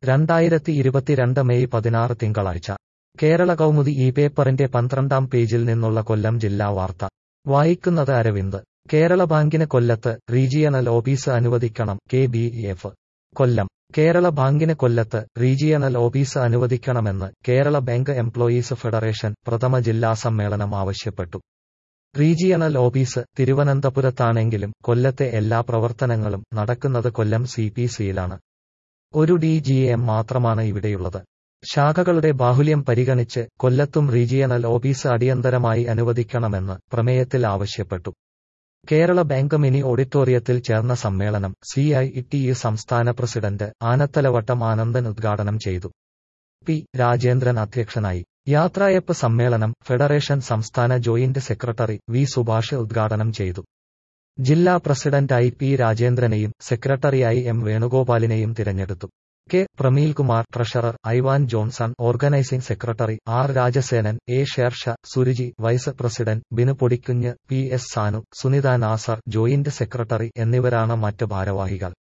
രണ്ടായിരത്തി ഇരുപത്തിരണ്ട് മെയ് പതിനാറ് തിങ്കളാഴ്ച കേരള കൗമുദി ഈ പേപ്പറിന്റെ പന്ത്രണ്ടാം പേജിൽ നിന്നുള്ള കൊല്ലം ജില്ലാ വാർത്ത വായിക്കുന്നത് അരവിന്ദ് കേരള ബാങ്കിന് കൊല്ലത്ത് റീജിയണൽ ഓഫീസ് അനുവദിക്കണം K B F Kollam Kerala ബാങ്കിന് കൊല്ലത്ത് റീജിയണൽ ഓഫീസ് അനുവദിക്കണമെന്ന് കേരള ബാങ്ക് എംപ്ലോയീസ് ഫെഡറേഷൻ പ്രഥമ ജില്ലാ സമ്മേളനം ആവശ്യപ്പെട്ടു റീജിയണൽ ഓഫീസ് തിരുവനന്തപുരത്താണെങ്കിലും കൊല്ലത്തെ എല്ലാ പ്രവർത്തനങ്ങളും നടക്കുന്നത് കൊല്ലം സി പി സിയിലാണ് ഒരു ഡി ജി എം മാത്രമാണ് ഇവിടെയുള്ളത് ശാഖകളുടെ ബാഹുല്യം പരിഗണിച്ച് കൊല്ലത്തും റീജിയണൽ ഓഫീസ് അടിയന്തരമായി അനുവദിക്കണമെന്ന് പ്രമേയത്തിൽ ആവശ്യപ്പെട്ടു കേരള ബാങ്ക് മിനി ഓഡിറ്റോറിയത്തിൽ ചേർന്ന സമ്മേളനം സി ഐ ടി യു സംസ്ഥാന പ്രസിഡന്റ് ആനത്തലവട്ടം ആനന്ദൻ ഉദ്ഘാടനം ചെയ്തു പി രാജേന്ദ്രൻ അധ്യക്ഷനായി യാത്രയപ്പ് സമ്മേളനം ഫെഡറേഷൻ സംസ്ഥാന ജോയിന്റ് സെക്രട്ടറി വി സുഭാഷ് ഉദ്ഘാടനം ചെയ്തു ജില്ലാ പ്രസിഡന്റായി പി രാജേന്ദ്രനെയും സെക്രട്ടറിയായി എം വേണുഗോപാലിനെയും തിരഞ്ഞെടുത്തു K Prameelkumar treasurer Ivan Johnson organising secretary R Rajasenan A Shersha Suruchi vice president Binu Podikunju P S Sanu Sunitha Nasar joint secretary എന്നിവരാണ് മറ്റ് ഭാരവാഹികൾ